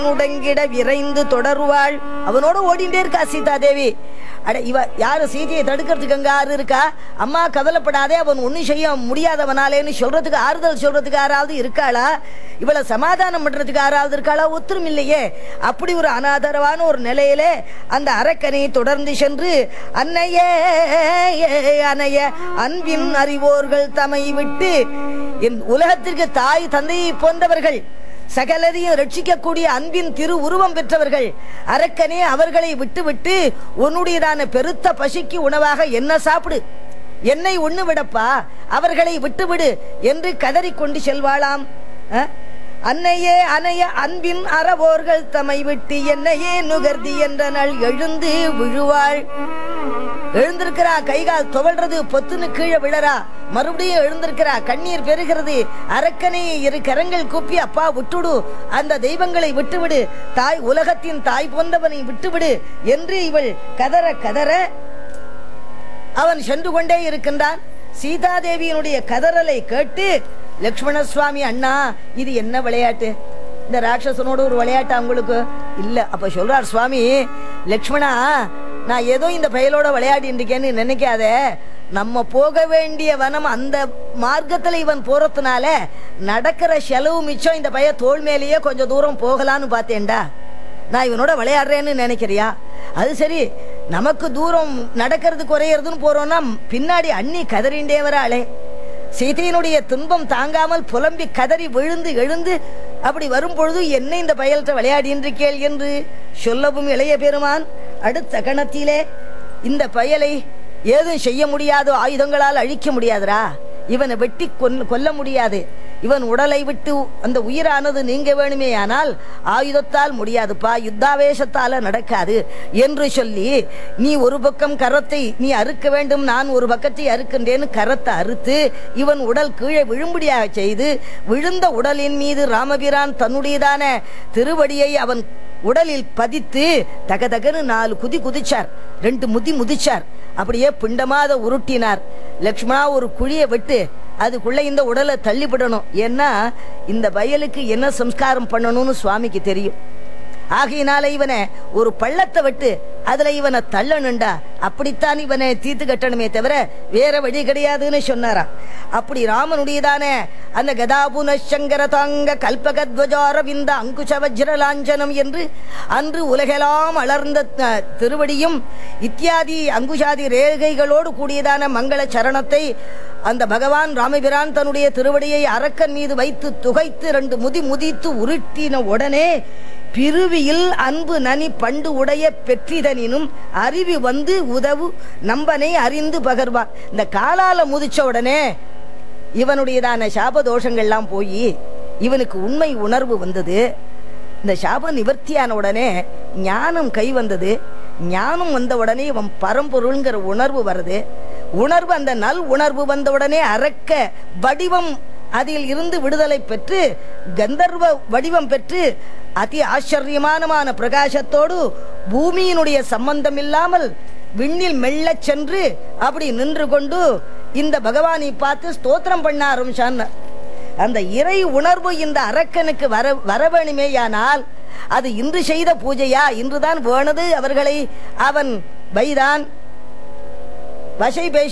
உடங்கிட விரைந்து தொடருவாள் அவனோட ஓடிண்டே இருக்கா சீதா தேவி அட இவ யாரு சீதையை தடுக்கிறதுக்கு அங்க யாரு இருக்கா அம்மா கவலைப்படாதே அவன் ஒன்னும் செய்ய முடியாதவனாலேன்னு சொல்றதுக்கு ஆறுதல் சொல்றதுக்கு யாராவது இருக்காளா இவளை சமாதானம் பண்றதுக்கு யாராவது இருக்காளா ஒத்துரும் இல்லையே அப்படி ஒரு அனாதரவான ஒரு நிலையிலே அந்த அரக்கனை தொடர்ந்து சென்று அன்னையே அனைய அன்பின் அறிவோர்கள் தமை விட்டு என் உலகத்திற்கு தாய் தந்தையை போன்றவர்கள் சகலரையும் ரட்சிக்கக்கூடிய அன்பின் திரு உருவம் பெற்றவர்கள் அரக்கனே அவர்களை விட்டுவிட்டு உன்னுடையதான பெருத்த பசிக்கு உணவாக என்ன சாப்பிடு என்னை உண்ணு விடப்பா அவர்களை விட்டுவிடு என்று கதறிக்கொண்டு செல்வாளாம் அஹ்? அன்னையே அணைய அன்பின் அறவோர்கள் தமை விட்டு என்னையே நுகர்தி என்ற நாள் எழுந்து விழுவாள் எழுந்திருக்கிறா கைகால் துவழ்றது பொத்துன்னு கீழே விழறா மறுபடியும் எழுந்திருக்கிறா கண்ணீர் பெருகிறது அரக்கனை இரு கரங்கள் கூப்பி அப்பா விட்டுடு அந்த தெய்வங்களை விட்டுவிடு தாய் உலகத்தின் தாய் போன்றவனை விட்டுவிடு என்று இவள் கதற கதற அவன் சென்று கொண்டே இருக்கின்றான் சீதாதேவியினுடைய கதறலை கேட்டு லக்ஷ்மண சுவாமி அண்ணா இது என்ன விளையாட்டு இந்த ராட்சசனோட ஒரு விளையாட்டு அவங்களுக்கு இல்ல அப்ப சொல்றார் சுவாமி லக்ஷ்மணா நான் ஏதோ இந்த பயலோட விளையாடிட்டு இருக்கேன்னு நினைக்காத நம்ம போக வேண்டிய வனம் அந்த மார்க்கத்துல இவன் போறதுனால நடக்கிற செலவு மிச்சம் இந்த பைய தோல் மேலேயே கொஞ்சம் தூரம் போகலான்னு பார்த்தேன்டா நான் இவனோட விளையாடுறேன்னு நினைக்கிறியா அது சரி நமக்கு தூரம் நடக்கிறது குறையறதுன்னு போறோம்னா பின்னாடி அண்ணி கதறிண்டே வராளே சீதையினுடைய துன்பம் தாங்காமல் புலம்பி கதறி விழுந்து எழுந்து அப்படி வரும் பொழுது என்ன இந்த பயல்கிட்ட விளையாடின்றிருக்கேள் என்று சொல்லவும் இளைய பெருமான் அடுத்த கணத்திலே இந்த பயலை ஏதும் செய்ய முடியாதோ ஆயுதங்களால் அழிக்க முடியாதுடா இவனை வெட்டி கொல்- கொல்ல முடியாது இவன் உடலை விட்டு அந்த உயிரானது நீங்க வேணுமே ஆனால் ஆயுதத்தால் முடியாதுப்பா யுத்தாவேசத்தால நடக்காது என்று சொல்லி நீ ஒரு பக்கம் கரத்தை நீ அறுக்க வேண்டும் நான் ஒரு பக்கத்தை அறுக்கின்றேன்னு கரத்தை அறுத்து இவன் உடல் கீழே விழும்படியாக செய்து விழுந்த உடலின் மீது ராமபிரான் தன்னுடையதான திருவடியை அவன் உடலில் பதித்து தகதகன்னு நாலு குதி குதிச்சார் ரெண்டு முதி முதிச்சார் அப்படியே பிண்டமாத உருட்டினார் லக்ஷ்மணா ஒரு குழியை விட்டு அதுக்குள்ள இந்த உடலை தள்ளிவிடணும் ஏன்னா இந்த வயலுக்கு என்ன சம்ஸ்காரம் பண்ணணும்னு சுவாமிக்கு தெரியும் ஆகையினால இவனை ஒரு பள்ளத்தை விட்டு அதுல இவனை தள்ளணுண்டா அப்படித்தான் இவனை தீர்த்து கட்டணுமே தவிர வேற வழி கிடையாதுன்னு சொன்னாராம் அப்படி ராமனுடையதான அந்த கதாபுன சங்கர தாங்க கல்பகத்வஜாரவிந்த அங்குஷ வஜ்ரலாஞ்சனம் என்று அன்று உலகெல்லாம் அலர்ந்த அஹ், திருவடியும் இத்தியாதி அங்குஷாதி ரேகைகளோடு கூடியதான மங்கள சரணத்தை அந்த பகவான் ராமபிரான் தன்னுடைய திருவடியை அரக்கன் மீது வைத்து துகைத்து ரெண்டு முதி முதித்து உருட்டின உடனே பிரிவியில் அன்பு நனி பண்டு உடைய பெற்றிதனினும் அறிவி வந்து உதவு நம்பனை அறிந்து பகர்வான் இந்த காலால முதிச்ச உடனே இவனுடையதான சாப தோஷங்கள்லாம் போய் இவனுக்கு உண்மை உணர்வு வந்தது இந்த சாப நிவர்த்தியான உடனே ஞானம் கை வந்தது ஞானம் வந்த உடனே இவன் பரம்பொருள்ங்கிற உணர்வு வருது உணர்வு அந்த நல் உணர்வு வந்த உடனே அரக்க வடிவம் அதில் இருந்து விடுதலை பெற்று கந்தர்வ வடிவம் பெற்று அதி ஆச்சரியமானமான பிரகாசத்தோடு பூமியினுடைய சம்பந்தம் இல்லாமல் விண்ணில் மெல்லச் சென்று அப்படி நின்று கொண்டு இந்த பகவானை பார்த்து ஸ்தோத்திரம் பண்ண ஆரம்பிச்சான் அந்த இறை உணர்வு இந்த அரக்கனுக்கு வர வர வேணுமேயானால் அது இன்று செய்த பூஜையா இன்றுதான் வேணது அவர்களை அவன் வைதான் வசை பேசி